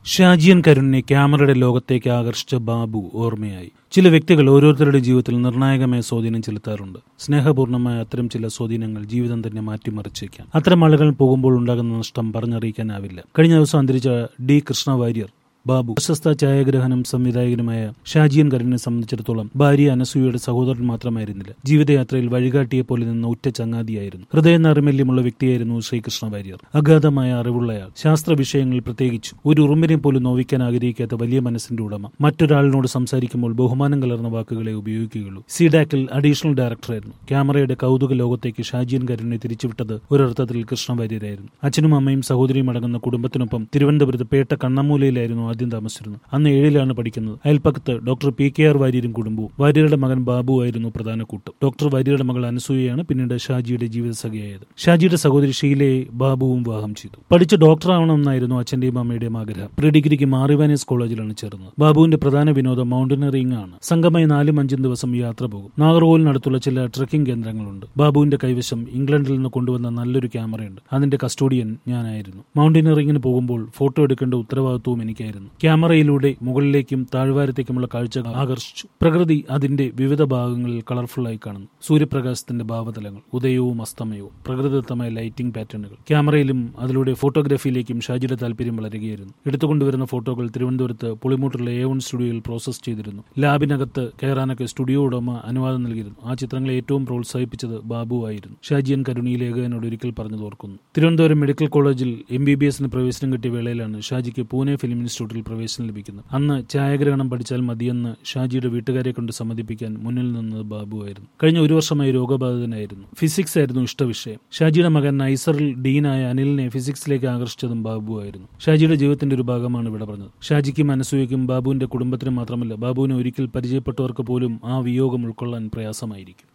ഷാജിയൻ കരുണിനെ ക്യാമറയുടെ ലോകത്തേക്ക് ആകർഷിച്ച ബാബു ഓർമ്മയായി ചില വ്യക്തികൾ ഓരോരുത്തരുടെ ജീവിതത്തിൽ നിർണായകമായ സ്വാധീനം ചെലുത്താറുണ്ട് സ്നേഹപൂർണ്ണമായ അത്തരം ചില സ്വാധീനങ്ങൾ ജീവിതം തന്നെ മാറ്റിമറിച്ചേക്കാം അത്തരം ആളുകൾ പോകുമ്പോൾ ഉണ്ടാകുന്ന നഷ്ടം പറഞ്ഞറിയിക്കാനാവില്ല കഴിഞ്ഞ ദിവസം അന്തരിച്ച ഡി കൃഷ്ണ വാര്യർ ബാബു പ്രശസ്ത ഛായാഗ്രഹനും സംവിധായകനുമായ ഷാജിയൻ കരുണിനെ സംബന്ധിച്ചിടത്തോളം ഭാര്യ അനസൂയയുടെ സഹോദരൻ മാത്രമായിരുന്നില്ല ജീവിതയാത്രയിൽ വഴികാട്ടിയെ പോലെ നിന്ന ഉറ്റ ചങ്ങാതിയായിരുന്നു ഹൃദയ നൈർമല്യമുള്ള വ്യക്തിയായിരുന്നു ശ്രീകൃഷ്ണ വാര്യർ അഗാധമായ അറിവുള്ളയാൾ ശാസ്ത്ര വിഷയങ്ങളിൽ പ്രത്യേകിച്ച് ഒരു ഉറുമ്പിനെ പോലും നോവിക്കാൻ ആഗ്രഹിക്കാത്ത വലിയ മനസ്സിന്റെ ഉടമ മറ്റൊരാളിനോട് സംസാരിക്കുമ്പോൾ ബഹുമാനം കലർന്ന വാക്കുകളെ ഉപയോഗിക്കുകയുള്ളൂ സിഡാക്കിൽ അഡീഷണൽ ഡയറക്ടറായിരുന്നു ക്യാമറയുടെ കൗതുക ലോകത്തേക്ക് ഷാജിയൻ കരുണിനെ തിരിച്ചുവിട്ടത് ഒരർത്ഥത്തിൽ കൃഷ്ണ വാര്യരായിരുന്നു അച്ഛനും അമ്മയും സഹോദരിയും അടങ്ങുന്ന കുടുംബത്തിനൊപ്പം തിരുവനന്തപുരത്ത് പേട്ട കണ്ണമൂലയിലായിരുന്നു ആദ്യം താമസിച്ചിരുന്നത് അന്ന് ഏഴിലാണ് പഠിക്കുന്നത് അയൽപ്പക്കത്ത് ഡോക്ടർ പി കെ ആർ വാര്യരും കുടുംബവും വാര്യരുടെ മകൻ ബാബു ആയിരുന്നു പ്രധാന കൂട്ടം ഡോക്ടർ വാര്യരുടെ മകൾ അനസൂയയാണ് പിന്നീട് ഷാജിയുടെ ജീവിതസഖിയായത് ഷാജിയുടെ സഹോദരി ഷീലയെ ബാബുവും വിവാഹം ചെയ്തു പഠിച്ച് ഡോക്ടറാവണമെന്നായിരുന്നു അച്ഛന്റെയും അമ്മയുടെയും ആഗ്രഹം പ്രീ ഡിഗ്രിക്ക് മാറിവാനീസ് കോളേജിലാണ് ചേർന്നത് ബാബുവിന്റെ പ്രധാന വിനോദം മൗണ്ടനറിംഗ് ആണ് സംഘമായി നാലും അഞ്ചും ദിവസം യാത്ര പോകും നാഗർകോവിലിനടുത്തുള്ള ചില ട്രക്കിംഗ് കേന്ദ്രങ്ങളുണ്ട് ബാബുവിന്റെ കൈവശം ഇംഗ്ലണ്ടിൽ നിന്ന് കൊണ്ടുവന്ന നല്ലൊരു ക്യാമറയുണ്ട് അതിന്റെ കസ്റ്റോഡിയൻ ഞാനായിരുന്നു മൗണ്ടനറിംഗിന് പോകുമ്പോൾ ഫോട്ടോ എടുക്കേണ്ട ഉത്തരവാദിത്വവും എനിക്കായിരുന്നു ക്യാമറയിലൂടെ മുകളിലേക്കും താഴ്വാരത്തേക്കുമുള്ള കാഴ്ച ആകർഷിച്ചു പ്രകൃതി അതിന്റെ വിവിധ ഭാഗങ്ങളിൽ കളർഫുള്ളായി കാണുന്നു സൂര്യപ്രകാശത്തിന്റെ ഭാവതലങ്ങൾ ഉദയവും അസ്തമയവും പ്രകൃതിദത്തമായ ലൈറ്റിംഗ് പാറ്റേണുകൾ ക്യാമറയിലും അതിലൂടെ ഫോട്ടോഗ്രാഫിയിലേക്കും ഷാജിയുടെ താല്പര്യം വളരുകയായിരുന്നു എടുത്തുകൊണ്ടുവരുന്ന ഫോട്ടോകൾ തിരുവനന്തപുരത്ത് പുളിമൂട്ടിലുള്ള എ വൺ സ്റ്റുഡിയോയിൽ പ്രോസസ് ചെയ്തിരുന്നു ലാബിനകത്ത് കയറാനൊക്കെ സ്റ്റുഡിയോ ഉടമ അനുവാദം നൽകിയിരുന്നു ആ ചിത്രങ്ങളെ ഏറ്റവും പ്രോത്സാഹിപ്പിച്ചത് ബാബു ആയിരുന്നു ഷാജിയൻ കരുണിയിൽ ഏകനോട് ഒരിക്കൽ പറഞ്ഞു തോർക്കുന്നു തിരുവനന്തപുരം മെഡിക്കൽ കോളേജിൽ എം ബി ബി എസിന് പ്രവേശനം കിട്ടിയ വേളയിലാണ് ഷാജിക്ക് പൂനെ ഫിലിം ഇൻസ്റ്റിറ്റ്യൂട്ടിൽ പ്രവേശനം ലഭിക്കുന്നത് അന്ന് ഛായാഗ്രഹണം പഠിച്ചാൽ മതിയെന്ന് ഷാജിയുടെ വീട്ടുകാരെ കൊണ്ട് സമ്മതിപ്പിക്കാൻ മുന്നിൽ നിന്നത് ബാബു ആയിരുന്നു കഴിഞ്ഞ ഒരു വർഷമായി രോഗബാധിതനായിരുന്നു ഫിസിക്സ് ആയിരുന്നു ഇഷ്ടവിഷയം ഷാജിയുടെ മകൻ നൈസറിൽ ഡീനായ അനിലിനെ ഫിസിക്സിലേക്ക് ആകർഷിച്ചതും ബാബു ആയിരുന്നു ഷാജിയുടെ ജീവിതത്തിന്റെ ഒരു ഭാഗമാണ് ഇവിടെ പറഞ്ഞത് ഷാജിക്കും അനസൂയയ്ക്കും ബാബുവിന്റെ കുടുംബത്തിനും മാത്രമല്ല ബാബുവിനെ ഒരിക്കൽ പരിചയപ്പെട്ടവർക്ക് പോലും ആ വിയോഗം ഉൾക്കൊള്ളാൻ പ്രയാസമായിരിക്കും